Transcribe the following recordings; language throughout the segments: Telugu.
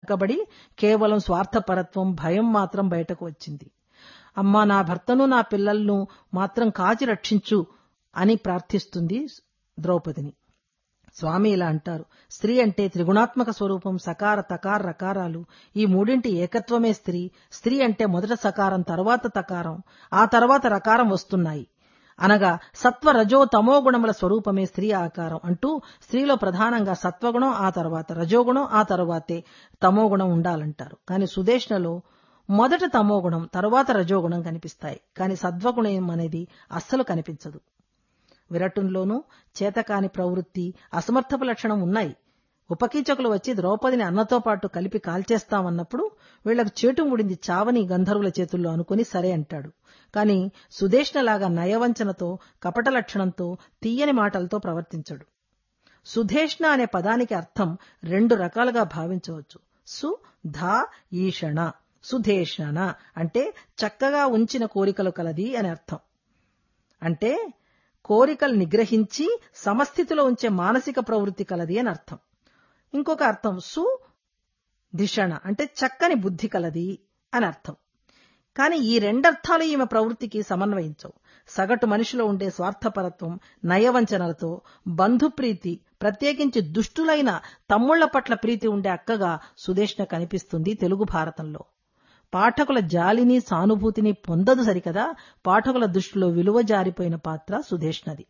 వెనకబడి కేవలం స్వార్థపరత్వం భయం మాత్రం బయటకు వచ్చింది అమ్మా నా భర్తను నా పిల్లలను మాత్రం కాచి రక్షించు అని ప్రార్థిస్తుంది ద్రౌపదిని స్వామి ఇలా అంటారు స్త్రీ అంటే త్రిగుణాత్మక స్వరూపం సకార తకార రకారాలు ఈ మూడింటి ఏకత్వమే స్త్రీ స్త్రీ అంటే మొదట సకారం తర్వాత తకారం ఆ తర్వాత రకారం వస్తున్నాయి అనగా సత్వ రజో తమో గుణముల స్వరూపమే స్త్రీ ఆకారం అంటూ స్త్రీలో ప్రధానంగా సత్వగుణం ఆ తర్వాత రజోగుణం ఆ తర్వాతే తమోగుణం ఉండాలంటారు కానీ సుదేష్ణలో మొదట తమోగుణం తర్వాత రజోగుణం కనిపిస్తాయి కానీ సత్వగుణం అనేది అస్సలు కనిపించదు విరటుంలోనూ చేతకాని ప్రవృత్తి అసమర్థపు లక్షణం ఉన్నాయి ఉపకీచకులు వచ్చి ద్రౌపదిని అన్నతో పాటు కలిపి కాల్చేస్తామన్నప్పుడు వీళ్లకు చేటు ముడింది చావని గంధర్వుల చేతుల్లో అనుకుని సరే అంటాడు కాని సుధేష్ణలాగా నయవంచనతో కపట లక్షణంతో తీయని మాటలతో ప్రవర్తించడు సుధేష్ణ అనే పదానికి అర్థం రెండు రకాలుగా భావించవచ్చు సు ధా ఈషణ సుధేషణ అంటే చక్కగా ఉంచిన కోరికలు కలది అని అర్థం అంటే కోరికలు నిగ్రహించి సమస్థితిలో ఉంచే మానసిక ప్రవృత్తి కలది అని అర్థం ఇంకొక అర్థం సు దిషణ అంటే చక్కని బుద్ధి కలది అని అర్థం కానీ ఈ రెండర్థాలు ఈమె ప్రవృత్తికి సమన్వయించవు సగటు మనిషిలో ఉండే స్వార్థపరత్వం నయవంచనలతో బంధుప్రీతి ప్రత్యేకించి దుష్టులైన తమ్ముళ్ల పట్ల ప్రీతి ఉండే అక్కగా సుదేష్ణ కనిపిస్తుంది తెలుగు భారతంలో పాఠకుల జాలిని సానుభూతిని పొందదు సరికదా పాఠకుల దృష్టిలో విలువ జారిపోయిన పాత్ర సుధేష్ణది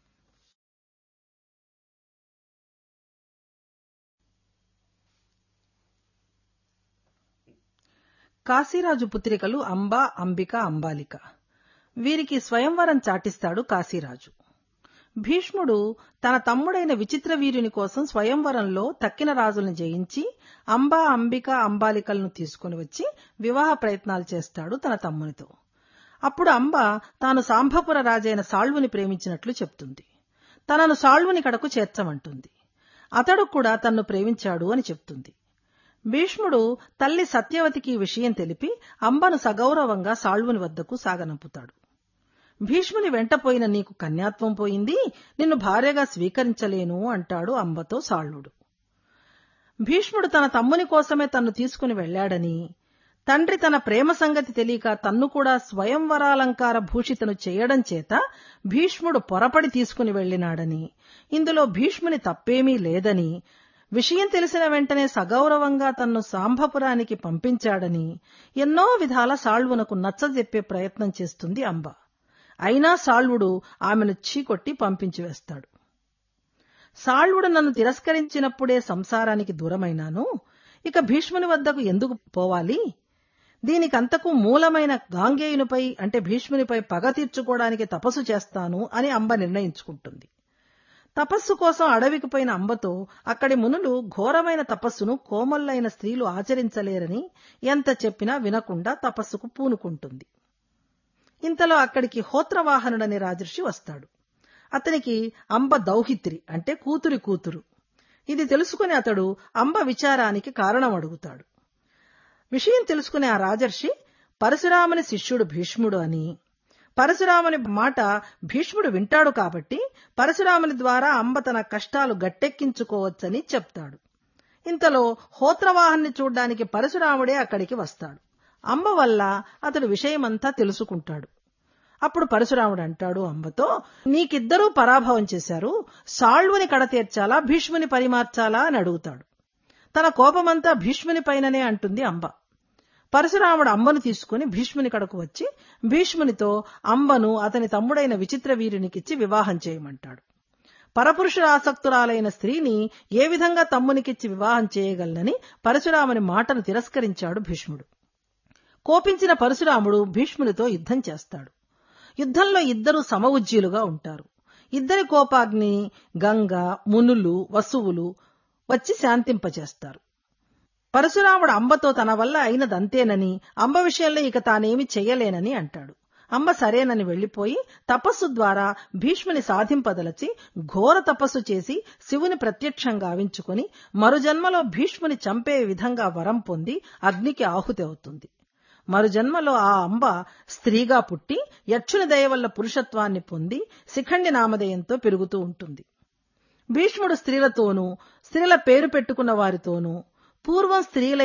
కాశీరాజు పుత్రికలు అంబా అంబిక అంబాలిక వీరికి స్వయంవరం చాటిస్తాడు కాశీరాజు భీష్ముడు తన తమ్ముడైన విచిత్ర వీరుని కోసం స్వయంవరంలో తక్కిన రాజులను జయించి అంబా అంబిక అంబాలికలను తీసుకుని వచ్చి వివాహ ప్రయత్నాలు చేస్తాడు తన తమ్మునితో అప్పుడు అంబ తాను సాంబపుర రాజైన సాళ్వుని ప్రేమించినట్లు చెప్తుంది తనను సాళ్వుని కడకు చేర్చమంటుంది అతడు కూడా తన్ను ప్రేమించాడు అని చెప్తుంది భీష్ముడు తల్లి సత్యవతికి ఈ విషయం తెలిపి అంబను సగౌరవంగా సాళ్వుని వద్దకు సాగనంపుతాడు భీష్ముని వెంటపోయిన నీకు కన్యాత్వం పోయింది నిన్ను భార్యగా స్వీకరించలేను అంటాడు అంబతో సాళ్వుడు భీష్ముడు తన తమ్ముని కోసమే తన్ను తీసుకుని వెళ్లాడని తండ్రి తన ప్రేమ సంగతి తెలియక తన్ను కూడా స్వయంవరాలంకార భూషితను చేయడం చేత భీష్ముడు పొరపడి తీసుకుని వెళ్లినాడని ఇందులో భీష్ముని తప్పేమీ లేదని విషయం తెలిసిన వెంటనే సగౌరవంగా తన్ను సాంబపురానికి పంపించాడని ఎన్నో విధాల సాళ్వునకు నచ్చజెప్పే ప్రయత్నం చేస్తుంది అంబ అయినా సాళ్వుడు ఆమెను చీకొట్టి పంపించి వేస్తాడు సాళ్వుడు నన్ను తిరస్కరించినప్పుడే సంసారానికి దూరమైనాను ఇక భీష్ముని వద్దకు ఎందుకు పోవాలి దీనికంతకు మూలమైన గాంగేయునిపై అంటే భీష్మునిపై పగ తీర్చుకోవడానికి తపస్సు చేస్తాను అని అంబ నిర్ణయించుకుంటుంది తపస్సు కోసం అడవికి పోయిన అంబతో అక్కడి మునులు ఘోరమైన తపస్సును కోమల్లైన స్త్రీలు ఆచరించలేరని ఎంత చెప్పినా వినకుండా తపస్సుకు పూనుకుంటుంది ఇంతలో అక్కడికి హోత్రవాహనుడనే రాజర్షి వస్తాడు అతనికి అంబ దౌహిత్రి అంటే కూతురి కూతురు ఇది తెలుసుకుని అతడు అంబ విచారానికి కారణం అడుగుతాడు విషయం తెలుసుకునే ఆ రాజర్షి పరశురాముని శిష్యుడు భీష్ముడు అని పరశురాముని మాట భీష్ముడు వింటాడు కాబట్టి పరశురాముని ద్వారా అంబ తన కష్టాలు గట్టెక్కించుకోవచ్చని చెప్తాడు ఇంతలో హోత్రవాహాన్ని చూడ్డానికి పరశురాముడే అక్కడికి వస్తాడు అంబ వల్ల అతడు విషయమంతా తెలుసుకుంటాడు అప్పుడు పరశురాముడు అంటాడు అంబతో నీకిద్దరూ పరాభవం చేశారు సాళ్వుని కడతీర్చాలా భీష్ముని పరిమార్చాలా అని అడుగుతాడు తన కోపమంతా భీష్ముని పైననే అంటుంది అంబ పరశురాముడు అంబను తీసుకుని భీష్ముని కడకు వచ్చి భీష్మునితో అంబను అతని తమ్ముడైన విచిత్ర వీరునికిచ్చి వివాహం చేయమంటాడు పరపురుషుల ఆసక్తురాలైన స్త్రీని ఏ విధంగా తమ్మునికిచ్చి వివాహం చేయగలనని పరశురాముని మాటను తిరస్కరించాడు భీష్ముడు కోపించిన పరశురాముడు భీష్మునితో యుద్ధం చేస్తాడు యుద్ధంలో ఇద్దరు సమవుజ్జీలుగా ఉంటారు ఇద్దరి కోపాగ్ని గంగ మునులు వసువులు వచ్చి శాంతింపచేస్తారు పరశురాముడు అంబతో తన వల్ల అయినదంతేనని అంబ విషయంలో ఇక తానేమి చెయ్యలేనని అంటాడు అంబ సరేనని వెళ్లిపోయి తపస్సు ద్వారా భీష్ముని సాధింపదలచి ఘోర తపస్సు చేసి శివుని ప్రత్యక్షంగా గావించుకుని మరుజన్మలో భీష్ముని చంపే విధంగా వరం పొంది అగ్నికి ఆహుతి అవుతుంది మరుజన్మలో ఆ అంబ స్త్రీగా పుట్టి యక్షుని దయ వల్ల పురుషత్వాన్ని పొంది శిఖండి నామధేయంతో పెరుగుతూ ఉంటుంది భీష్ముడు స్త్రీలతోనూ స్త్రీల పేరు పెట్టుకున్న వారితోనూ పూర్వం స్త్రీల